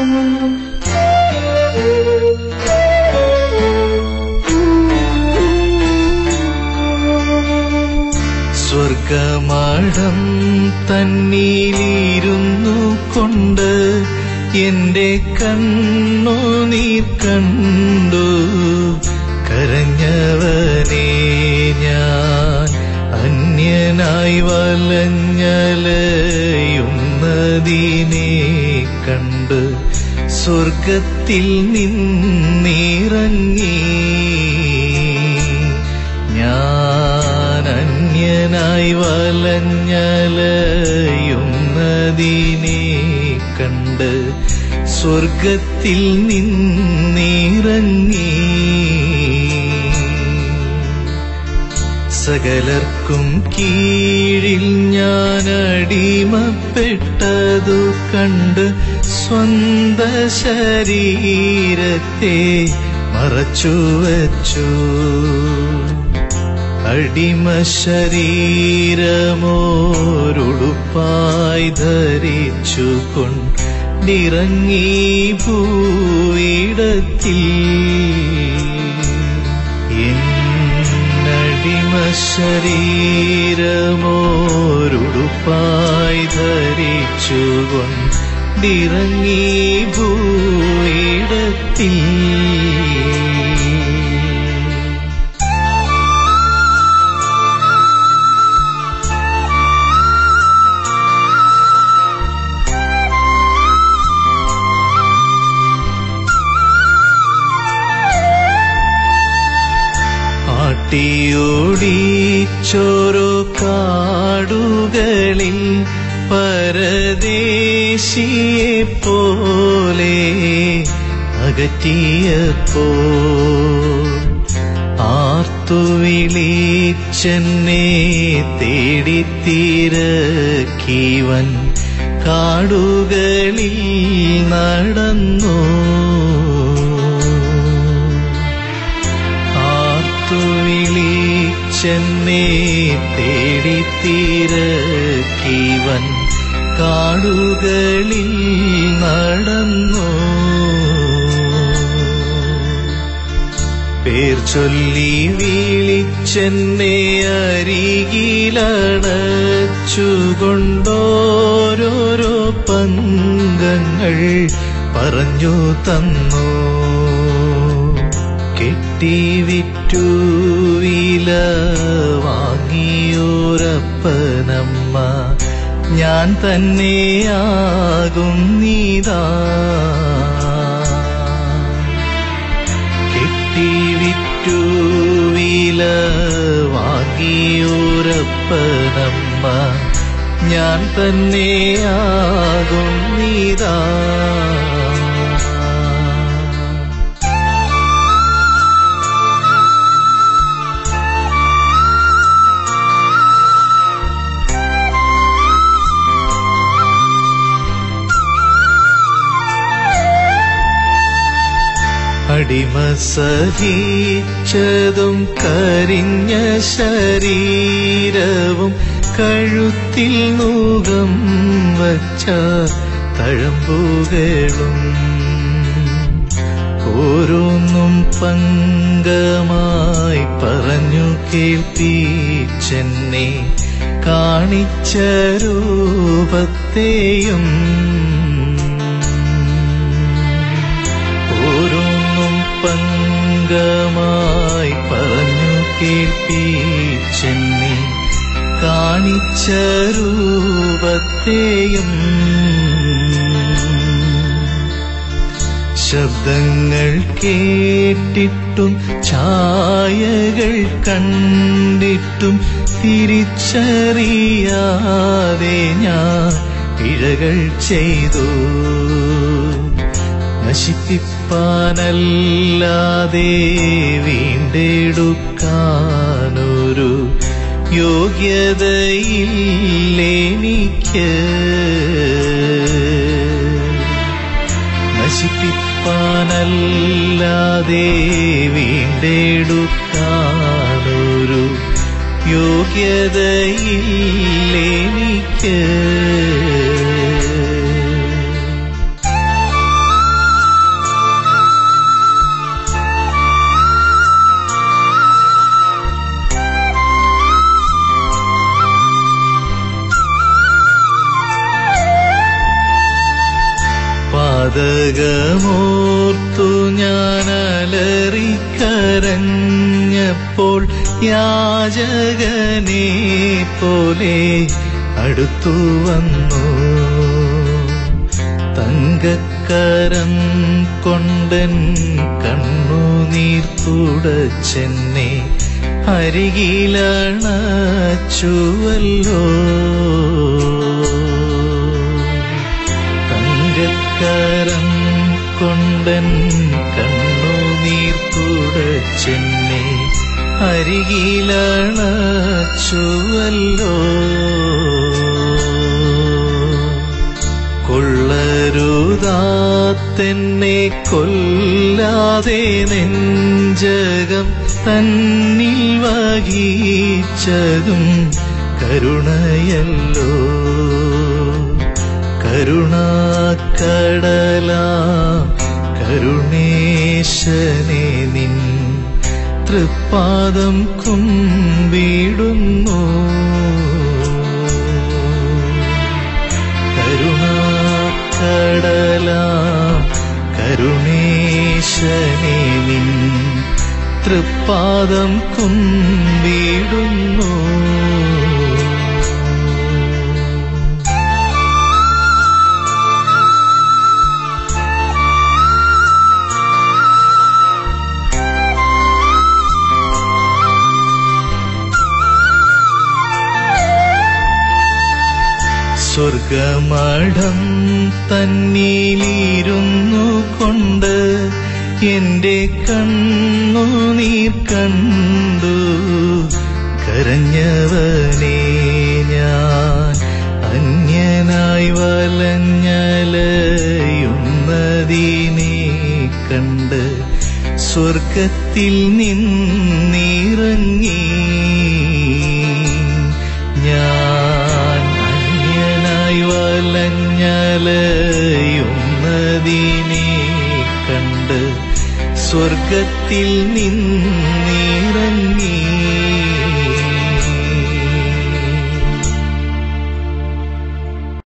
സ്വർഗമാടം തന്നിലിരുന്നു കൊണ്ട് എന്റെ കണ്ണു നീർ കണ്ടു കരഞ്ഞവനെ ഞാൻ അന്യനായി വലഞ്ഞലയുന്നതിനെ കണ്ട് സ്വർഗത്തിൽ നിന്നിറങ്ങി ഞാൻ അന്യനായി വലഞ്ഞലയുന്നതിനെ കണ്ട് സ്വർഗത്തിൽ നിന്നിറങ്ങി സകലർക്കും കീഴിൽ ഞാൻ അടിമപ്പെട്ടതു കണ്ട് സ്വന്ത ശരീരത്തെ മറച്ചുവച്ചു അടിമ ശരീരമോരുടുപ്പായി ധരിച്ചു കൊണ്ടിറങ്ങി ഭൂയിടത്തിൽ എന്നടിമ ശരീരമോരുടുപ്പായി ധരിച്ചു കൊണ്ടിറങ്ങി ഭൂയിടത്തിൽ ആട്ടിയോടിച്ചോരോ കാടുകളിൽ പരദേശിയെ പോലെ അകറ്റിയപ്പോ ആർത്തു വിളിച്ചെന്നെ തേടിത്തിരക്കിവൻ കാടുകളിൽ നടന്നു ആർത്തു വിളിച്ചെന്നെ തേടിത്തിരക്കിവൻ കാടുകളിൽ നടന്നു പേർ ചൊല്ലി വിളിച്ചെന്നെ അരികിലടച്ചുകൊണ്ടോരോരോ പങ്കങ്ങൾ പറഞ്ഞു തന്നു കെട്ടി വിറ്റു വില വാങ്ങിയോരപ്പനമ്മ ഞാൻ തന്നെയാകും നീതാ കെട്ടി വിറ്റു വില വാങ്ങിയോരപ്പനമ്മ ഞാൻ തന്നെയാകും നീതാ അടിമ സഹിച്ചതും കരിഞ്ഞ ശരീരവും കഴുത്തിൽ നൂകം വച്ച തഴമ്പുകളും ഓരോന്നും പങ്കമായി പറഞ്ഞു കേൾപ്പിച്ചെന്നെ കാണിച്ച രൂപത്തെയും ഓരോന്നും പങ്കമായി പറഞ്ഞു കേൾപ്പിച്ചെന്നെ കാണിച്ച രൂപത്തെയും ശബ്ദങ്ങൾ കേട്ടിട്ടും ഛായകൾ കണ്ടിട്ടും തിരിച്ചറിയാതെ ഞാൻ പിഴകൾ ചെയ്തു നശിപ്പിപ്പാനല്ലാതെ വീണ്ടെടുക്കാനൊരു യോഗ്യതയില്ലെനിക്ക് നശിപ്പിപ്പാനല്ലാതെ വീണ്ടെടുക്കാനൊരു യോഗ്യതയില്ലെനിക്ക് പാതകമോർത്തു ഞാൻ അലറിക്കരഞ്ഞപ്പോൾ യാചകനെ പോലെ അടുത്തു വന്നു തങ്കക്കരം കൊണ്ടൻ കണ്ണുനീർ തുടച്ചെന്നെ അരികിലണച്ചുവല്ലോ തങ്കക്കരം കൊണ്ടൻ കണ്ണുനീർ തുടച്ചെന്നെ അരികിലണച്ചുവല്ലോ കൊള്ളരുതാത്തെന്നെ കൊല്ലാതെ നെഞ്ചകം തന്നിൽ വഹിച്ചതും കരുണയല്ലോ കരുണാക്കടലാ കരുണേശനെ നിൻ തൃപ്പാദം കുമ്പിടുന്നു കരുണാക്കടലാ കരുണേശനെ നിൻ തൃപ്പാദം കുമ്പിടുന്നു സ്വർഗമഠം തന്നിലിരുന്നു കൊണ്ട് എന്റെ കണ്ണുനീർ കണ്ടു കരഞ്ഞവനെ ഞാൻ അന്യനായി വലഞ്ഞലയുന്നതിനെ കണ്ട് സ്വർഗത്തിൽ നിന്നിറങ്ങി ഞാൻ അന്യനായി വലഞ്ഞലയുന്നതിനെ കണ്ട് സ്വർഗത്തിൽ നിന്നിറങ്ങി